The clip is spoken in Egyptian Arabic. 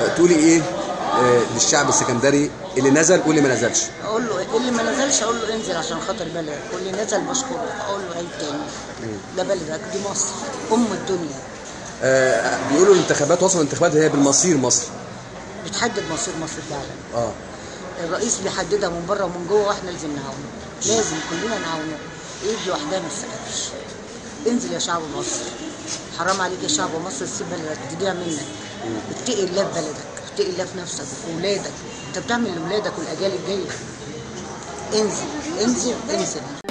تقولي ايه آه، للشعب السكندري اللي نزل واللي ما نزلش اقول له اللي ما نزلش اقول له انزل عشان خاطر بلدك واللي نزل بشكره اقول له عيد تاني ده بلدك دي مصر ام الدنيا آه، بيقولوا الانتخابات وصل الانتخابات هي بالمصير مصر بتحدد مصير مصر فعلا اه الرئيس بيحددها من بره ومن جوه واحنا لازم نعاونه لازم كلنا نعاونه ايد لوحدها ما تسقفش انزل يا شعب مصر حرام عليك يا شعب مصر تسيب بلدك تضيع منك اتقي الله في بلدك اتقي الله في نفسك وفي ولادك انت بتعمل لاولادك والاجيال الجايه انزل انزل انزل